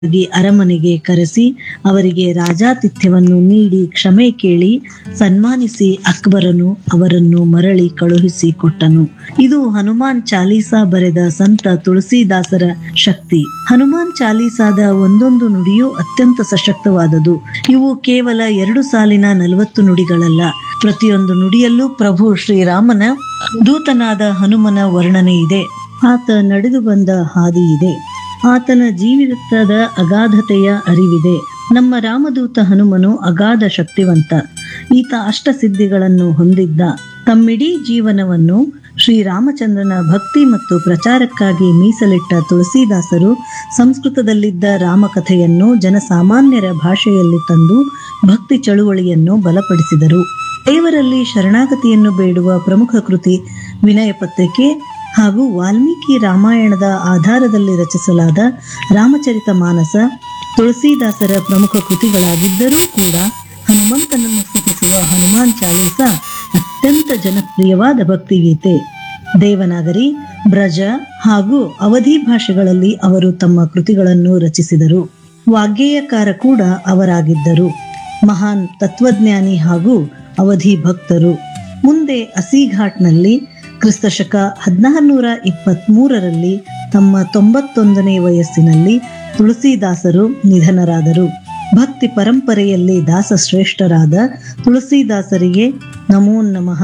ಗಿ ಅರಮನೆಗೆ ಕರೆಸಿ ಅವರಿಗೆ ರಾಜಾತಿಥ್ಯವನ್ನು ನೀಡಿ ಕ್ಷಮೆ ಕೇಳಿ ಸನ್ಮಾನಿಸಿ ಅಕ್ಬರನು ಅವರನ್ನು ಮರಳಿ ಕಳುಹಿಸಿ ಕೊಟ್ಟನು ಇದು ಹನುಮಾನ್ ಚಾಲೀಸಾ ಬರೆದ ಸಂತ ತುಳಸಿದಾಸರ ಶಕ್ತಿ ಹನುಮಾನ್ ಚಾಲೀಸಾದ ಒಂದೊಂದು ನುಡಿಯೂ ಅತ್ಯಂತ ಸಶಕ್ತವಾದದು ಇವು ಕೇವಲ ಎರಡು ಸಾಲಿನ ನಲವತ್ತು ನುಡಿಗಳಲ್ಲ ಪ್ರತಿಯೊಂದು ನುಡಿಯಲ್ಲೂ ಪ್ರಭು ಶ್ರೀರಾಮನ ದೂತನಾದ ಹನುಮನ ವರ್ಣನೆ ಇದೆ ಆತ ನಡೆದು ಬಂದ ಹಾದಿ ಇದೆ ಆತನ ಜೀವಿತದ ಅಗಾಧತೆಯ ಅರಿವಿದೆ ನಮ್ಮ ರಾಮದೂತ ಹನುಮನು ಅಗಾಧ ಶಕ್ತಿವಂತ ಈತ ಅಷ್ಟಸಿದ್ಧಿಗಳನ್ನು ಹೊಂದಿದ್ದ ತಮ್ಮಿಡೀ ಜೀವನವನ್ನು ಶ್ರೀರಾಮಚಂದ್ರನ ಭಕ್ತಿ ಮತ್ತು ಪ್ರಚಾರಕ್ಕಾಗಿ ಮೀಸಲಿಟ್ಟ ತುಳಸಿದಾಸರು ಸಂಸ್ಕೃತದಲ್ಲಿದ್ದ ರಾಮಕಥೆಯನ್ನು ಜನಸಾಮಾನ್ಯರ ಭಾಷೆಯಲ್ಲಿ ತಂದು ಭಕ್ತಿ ಚಳುವಳಿಯನ್ನು ಬಲಪಡಿಸಿದರು ದೇವರಲ್ಲಿ ಶರಣಾಗತಿಯನ್ನು ಬೇಡುವ ಪ್ರಮುಖ ಕೃತಿ ವಿನಯ ಪತ್ರಿಕೆ ಹಾಗೂ ವಾಲ್ಮೀಕಿ ರಾಮಾಯಣದ ಆಧಾರದಲ್ಲಿ ರಚಿಸಲಾದ ರಾಮಚರಿತ ಮಾನಸ ತುಳಸಿದಾಸರ ಪ್ರಮುಖ ಕೃತಿಗಳಾಗಿದ್ದರೂ ಕೂಡ ಹನುಮಂತನನ್ನು ಸ್ತುತಿಸುವ ಹನುಮಾನ್ ಚಾಲೀಸ ಅತ್ಯಂತ ಜನಪ್ರಿಯವಾದ ಭಕ್ತಿಗೀತೆ ದೇವನಾಗರಿ ಬ್ರಜ ಹಾಗೂ ಅವಧಿ ಭಾಷೆಗಳಲ್ಲಿ ಅವರು ತಮ್ಮ ಕೃತಿಗಳನ್ನು ರಚಿಸಿದರು ವಾಗ್ಗೇಯಕಾರ ಕೂಡ ಅವರಾಗಿದ್ದರು ಮಹಾನ್ ತತ್ವಜ್ಞಾನಿ ಹಾಗೂ ಅವಧಿ ಭಕ್ತರು ಮುಂದೆ ಅಸಿಘಾಟ್ನಲ್ಲಿ ಕ್ರಿಸ್ತಶಕ ಹದಿನಾರುನೂರ ಇಪ್ಪತ್ಮೂರರಲ್ಲಿ ತಮ್ಮ ತೊಂಬತ್ತೊಂದನೇ ವಯಸ್ಸಿನಲ್ಲಿ ತುಳಸಿದಾಸರು ನಿಧನರಾದರು ಭಕ್ತಿ ಪರಂಪರೆಯಲ್ಲಿ ದಾಸ ಶ್ರೇಷ್ಠರಾದ ತುಳಸಿದಾಸರಿಗೆ ನಮೋ ನಮಃ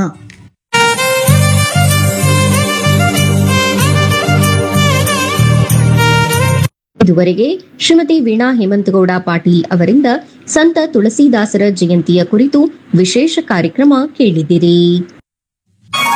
ಇದುವರೆಗೆ ಶ್ರೀಮತಿ ವೀಣಾ ಹೇಮಂತಗೌಡ ಪಾಟೀಲ್ ಅವರಿಂದ ಸಂತ ತುಳಸಿದಾಸರ ಜಯಂತಿಯ ಕುರಿತು ವಿಶೇಷ ಕಾರ್ಯಕ್ರಮ ಕೇಳಿದಿರಿ